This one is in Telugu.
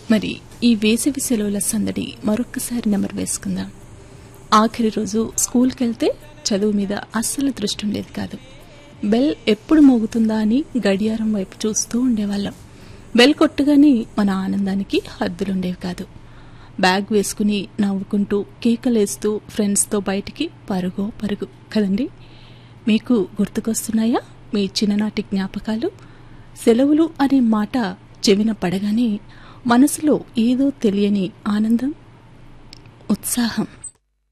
మరి ఈ వేసవి సెలవుల సందడి మరొక్కసారి నెంబర్ వేసుకుందాం ఆఖరి రోజు స్కూల్కి వెళ్తే చదువు మీద అస్సలు దృష్టి ఉండేది కాదు బెల్ ఎప్పుడు మోగుతుందా అని గడియారం వైపు చూస్తూ ఉండేవాళ్ళం బెల్ కొట్టగానే మన ఆనందానికి హద్దులుండేవి కాదు బ్యాగ్ వేసుకుని నవ్వుకుంటూ కేకలేస్తూ ఫ్రెండ్స్తో బయటికి పరుగో పరుగు కదండి మీకు గుర్తుకొస్తున్నాయా మీ చిన్ననాటి జ్ఞాపకాలు సెలవులు అనే మాట చెవిన పడగానే మనసులో ఏదో తెలియని ఆనందం ఉత్సాహం